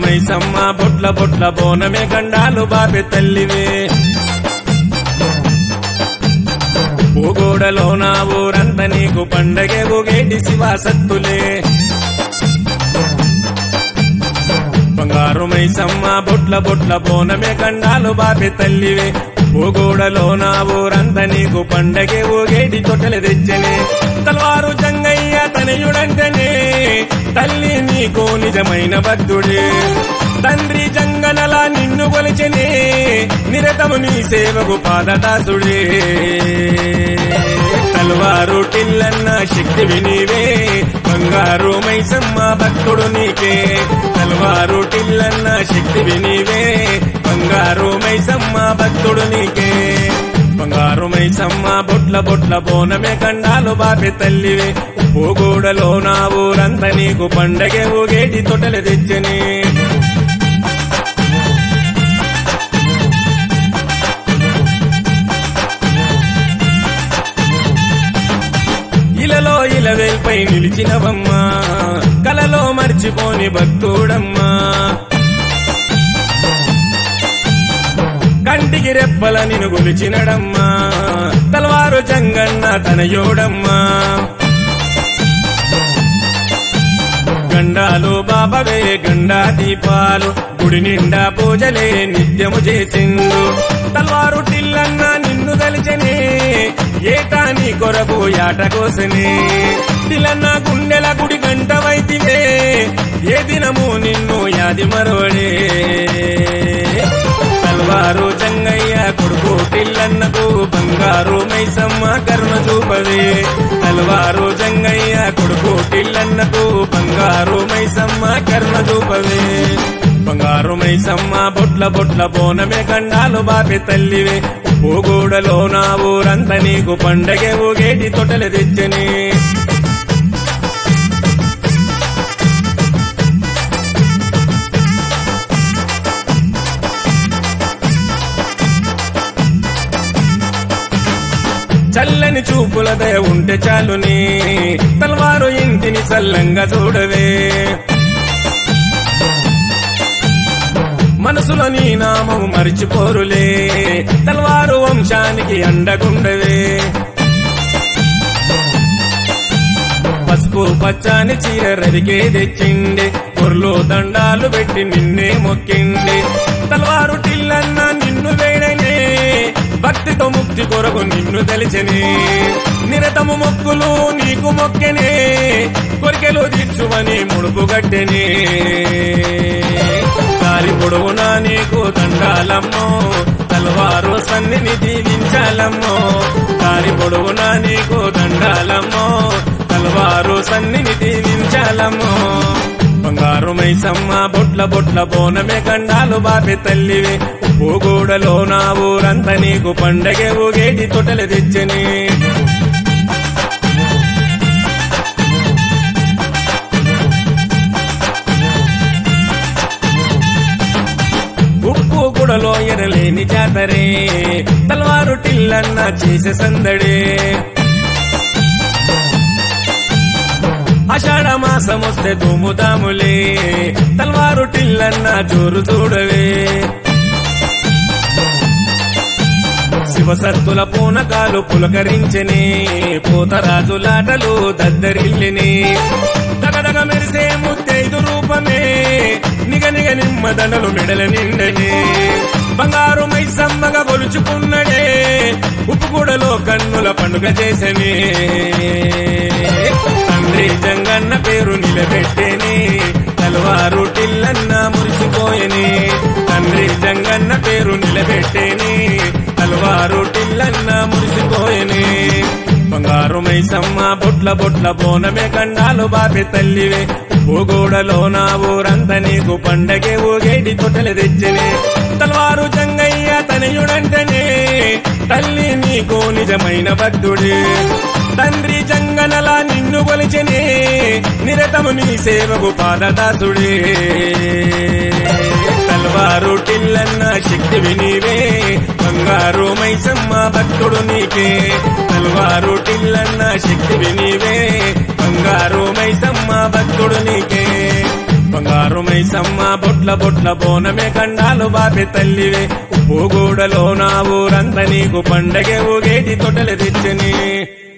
మైసమ్మ బొట్ల బొట్ల బోనమే గండాలు బాబె తల్లివే పూగోడలో నా ఊరంత నీకు పండగే ఊగేటి శివాసత్తులే బంగారు మైసమ్మ బొట్ల బొట్ల బోనమే గండాలు బాబె తల్లివే పూగోడలో నా ఊరంత నీకు పండగే ఊగేటి తొట్టెలు తెచ్చనే తలవారు జంగయ్య తనయుడంటనే తల్లి నీకు నిజమైన భక్తుడే తండ్రి జంగనలా నిన్ను కొలిచెనే నిరతము నీ సేవకు పాదదాసుడే తల్వారు టిల్లన్న శక్తి వినివే బంగారు మైసమ్మ భక్తుడు నీకే తల్వారు టిల్లన్న శక్తి వినివే బంగారు మైసమ్మ భక్తుడు నీకే బంగారు మైసమ్మ బొట్ల బొట్ల బోనమే కండాలు బాపే తల్లివే పోగోడలో నా ఊరంత నీకు పండగే ఊగేటి తొట్టెలు తెచ్చని ఇలలో ఇలవేల్పై నిలిచినవమ్మా కలలో మర్చిపోని భక్తుడమ్మా కంటికి రెప్పల నిన్ను గొలిచినడమ్మా తలవారు జంగన్న తనయోడమ్మా గండాలు బాబవే గండా దీపాలు గుడి నిండా పూజలే నిత్యము చేసిండు తల్వారు టిల్లన్న నిన్ను తలిచనే ఏటా నీ కొరకు యాట కోసనే టిల్లన్న గుండెల గుడి గంట వైతివే ఏ దినము నిన్ను యాది మరవడే తల్వారు జంగయ్య కొడుకు టిల్లన్నకు బంగారు మైసమ్మ కరుణ చూపవే తల్వారు జంగయ్య కొడుకు టిల్లన్నకు బంగారు మైసమ్మ కరుణ చూపవే బంగారు మైసమ్మ బొట్ల బొట్ల బోనమే గండాలు బాపే తల్లివే పోగోడలో నా ఊరంత నీకు పండగే ఊగేటి తొట్టెలు తెచ్చని చల్లని చూపుల దయ ఉంటే చాలుని తల్వారు ఇంటిని చల్లంగా చూడవే మనసులో నీ నామం మరిచిపోరులే తల్వారు వంశానికి అండగుండవే పసుపు పచ్చాని చీర రవికే తెచ్చిండే పొర్లు దండాలు పెట్టి నిన్నే మొక్కిండే తల్వారు టిల్లన్న నిన్ను వేడనే భక్తితో ముక్తి కొరకు నిన్ను తెలిచనే నిరతము మొక్కులు నీకు మొక్కెనే కొరికెలు తీర్చువని ముడుపు గట్టెనే దారి పొడవునా నీకు దండాలమ్మో తలవారు సన్నిని దీవించాలమ్మో దారి పొడవునా నీకు దండాలమ్మో తలవారు సన్నిని దీవించాలమ్మో బంగారు మైసమ్మ బొట్ల బొట్ల బోనమే గండాలు బాపే తల్లివే పోగోడలో నా ఊరంత నీకు పండగే ఊగేటి తొట్టెలు తెచ్చని ఉప్పు గుడలో ఎనలేని జాతరే తలవారు టిల్లన్న చేసే సందడే ఆషాఢ మాసం వస్తే దుముదాములే తల్వారు టిల్లన్న జోరు చూడవే శివసత్తుల పూనకాలు పులకరించని పూతరాజులాటలు దద్దరిల్లిని దగదగ మెరిసే ముత్తైదు రూపమే నిగ నిగ నిమ్మదండలు మెడల నిండని బంగారు మైసమ్మగా కొలుచుకున్నడే ఉప్పుగూడలో కన్నుల పండుగ చేసని తండ్రి జంగన్న పేరు నిలబెట్టేని తలవారు టిల్లన్న మురిసిపోయని తండ్రి జంగన్న పేరు నిలబెట్టేని తలవారు టిల్లన్న మురిసిపోయని బంగారు మైసమ్మ బొట్ల బొట్ల బోనమే కండాలు బాపే తల్లివే పోగోడలో నా ఊరంత నీకు పండగే ఊగేటి తొట్టెలు తెచ్చనే తలవారు జంగయ్య తనయుడంటనే తల్లి నీకు నిజమైన భక్తుడే తండ్రి జంగనలా నిన్ను కొలిచెనే నిరతము నీ సేవకు పాదదాసుడే తల్వారు టిల్లన్న శక్తి వినివే బంగారు మైసమ్మ భక్తుడు నీకే తల్వారు టిల్లన్న శక్తి వినివే బంగారు మైసమ్మ భక్తుడు నీకే బంగారు బంగారు మైసమ్మ బొట్ల బొట్ల బోనమే కండాలు బాపే తల్లివే ఉప్పుగూడలో నా ఊరంత నీకు పండగ ఊగేటి తొటలు తెచ్చని